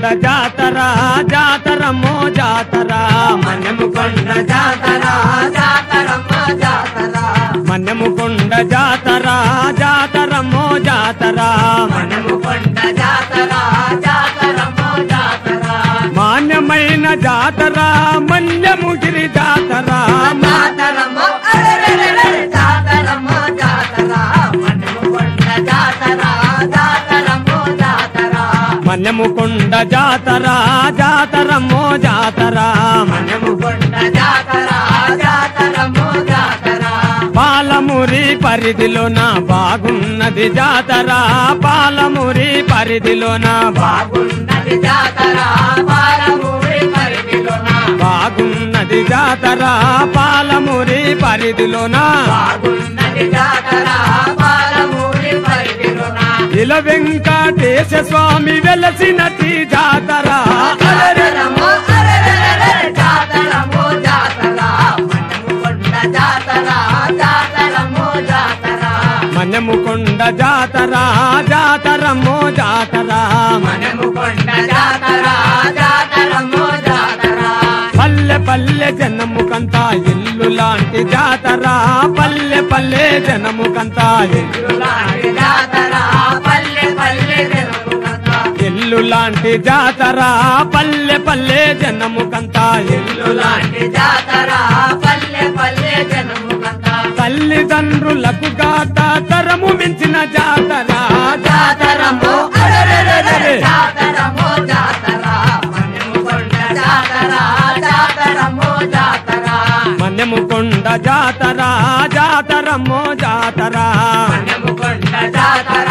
జాతర జాతరమ్మో జాతర మన్నెముకొండ జాతర జాతరమ్మ జాతర మన్నెముకొండ జాతర జాతరమ్మో జాతర మన్నెముకొండ జాతర జాతరమ్మ జాతర మాన్యమైన జాతర మన్యముగిరి జాతర జాతరమ్మ అరెరెరెరె జాతరమ్మ జాతర మన్నెముకొండ జాతర జాతరమ్మ జాతర మన్యముకొండ జాతర జాతరమ్మో జాతర మన్నెముకొండ జాతర జాతరమ్మ జాతర పాలమురి పరిధిలోన బాగున్నది జాతర పాలమురి పరిధిలోన బా- బాగున్నది జాతర బాలమూరి పరిధిలోన బాగున్నది జాతర పాలమురి పరిధిలోన బాగున్నది జాతర బాలమూరి పరిధిలోన ఇల వెంకటేశ స్వామి వెలసినటి జాతర జాతరమో అరెరెరెరె జాతరమో జాతర మన్నెముకొండ జాతర జాతరమో జాతర మన్యముకొండ జాతర జాతరమ్మో జాతర మన్నెముకొండ జాతర జాతరమో జాతర పల్లె పల్లె జనముకంతా ఇల్లు లాంటి జాతర పల్లె పల్లె జనముకంతా ఇల్లు ఇల్లులాంటి జాతర పల్లె పల్లె జనముకంత ఇల్లు లాంటి జాతర పల్లె పల్లె జనముకంతా ఇల్లు ఇల్లులాంటి జాతర పల్లె పల్లె జనముకంత తల్లిదండ్రులకు గాత తరము మించిన జాతర జాతరమో అరెరెరెరె జాతరమో జాతర మన్నెముకొండ జాతర జాతరమో జాతర మన్యముకొండ జాతర జాతరమ్మో జాతర మన్నెముకొండ జాతర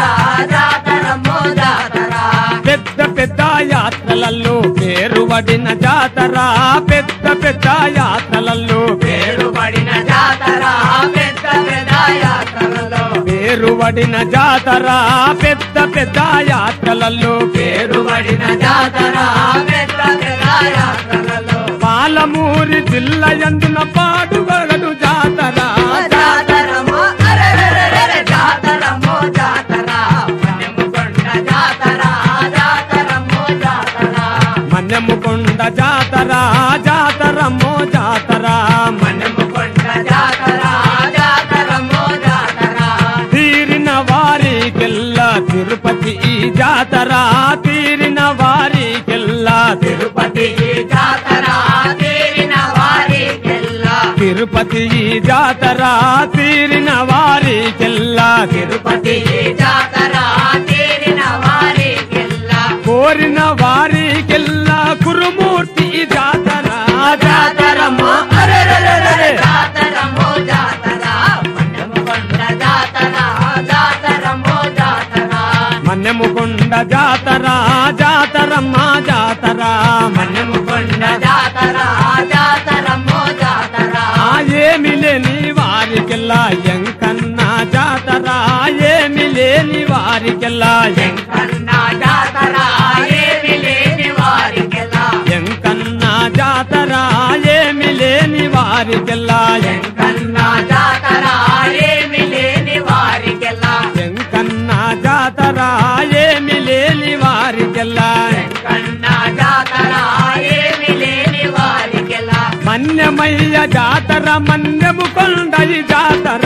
జాతరమో జాతర పెద్ద పెద్ద యాత్రలలో పేరు పడిన జాతర పెద్ద పెద్ద యాత్రలలో పేరుబడిన జాతర పెద్ద పెద్ద యాత్రలలో పేరు పడిన జాతర పెద్ద పెద్ద యాత్రలలో పేరు పేరుబడిన జాతర పెద్ద పెద్ద యాత్రలలో పాలమూరి జిల్లా ఎందున పాటుగడు జాతర జాతరమో అరెరెరెరె జాతరమో జాతర మన్నెముకొండ జాతర జాతరమో జాతర మన్యముకొండ జాతర జాతరమ్మో జాతర మన్నెముకొండ జాతర జాతరమో జాతర తీరిన వారికెల్లా తిరుపతి ఈ జాతర తీరిన వారికెల్లా తిరుపతి జాతర తీరిన వారికెల్లా తిరుపతి ఈ జాతర తీరిన వారికెల్లా తిరుపతి జాతర తీరిన వారికెల్లా కోరిన వారికెల్లా కురుమూర్తి ఈ జాతర జాతరమ్మా అరెరెరెరె జాతరమో జాతర మన్నెముకొండ జాతర జాతరమో జాతర మన్నెముకొండ జాతర జాతరమ్మా జాతర మన్నెముకొండ జాతర జాతరమో జాతర ఆ ఏమి లేని వారికెల్లా ఎంకన్న జాతర ఏమి లేని వారికెల్లా ఎం- ఎంకన్న జాతర ఏమి లేని వారికెల్లా ఎంకన్న జాతర ఏమి లేని వారికెల్లా ఎం- ఎంకన్న జాతర ఏమి లేని వారికెల్లా ఎంకన్న జాతర ఏమి లేని వారికెల్లా ఎంకన్న జాతర ఏమి లేని వారికెల్లా మన్యమయ్య జాతర మన్యము కొండయి జాతర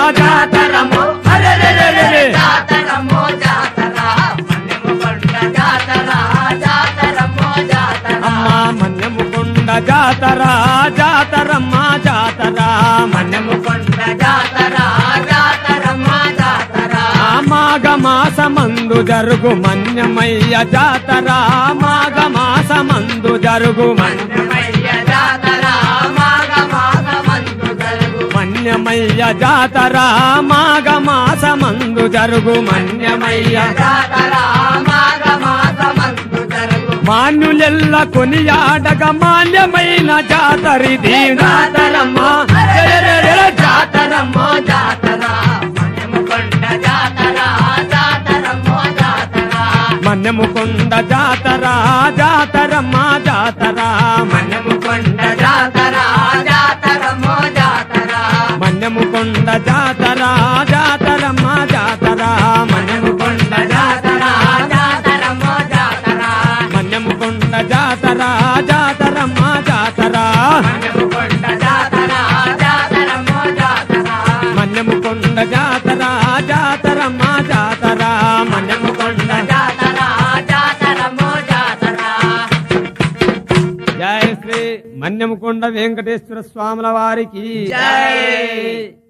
జాతరము అరెరెరెరె జాతరము జాతర మన్నెముకొండ జాతర జాతరము జాతర అమ్మ మన్యము కొండ జాతర జాతరమ్మ జాతర మన్నెముకొండ జాతర జాతరమ్మ జాతర ఆ మాఘ మాసమందు జరుగు మన్యమయ్య జాతర మాఘ మాసమందు జరుగు మన్- మన్నమయ్య జాతర మాఘ మాఘమందు జరుగు మన్యమయ్య జాతర మాఘ మాసమందు జరుగు మన్యమయ్య జాతర మాఘ మాఘమందు జరుగు మాన్యులెల్ల కొనియాడగ మాన్యమైన జాతరిది జాతరమ్మ జయరర జాతర జాతరమ్మో జాతర మన్నెముకొండ జాతర జాతరమ్మో జాతర మన్యముకొండ జాతర జాతరమ్మ జాతర మన్నెముకొండ జాతర జాతరమ్మో జాతర మన్యముకొండ జాతర జాతరమ్మ జాతర మన్యముకొండ జాతర జాతరమ్మో జాతర మన్యముకొండ మన్యముకొండ వెంకటేశ్వర స్వాముల వారికి జై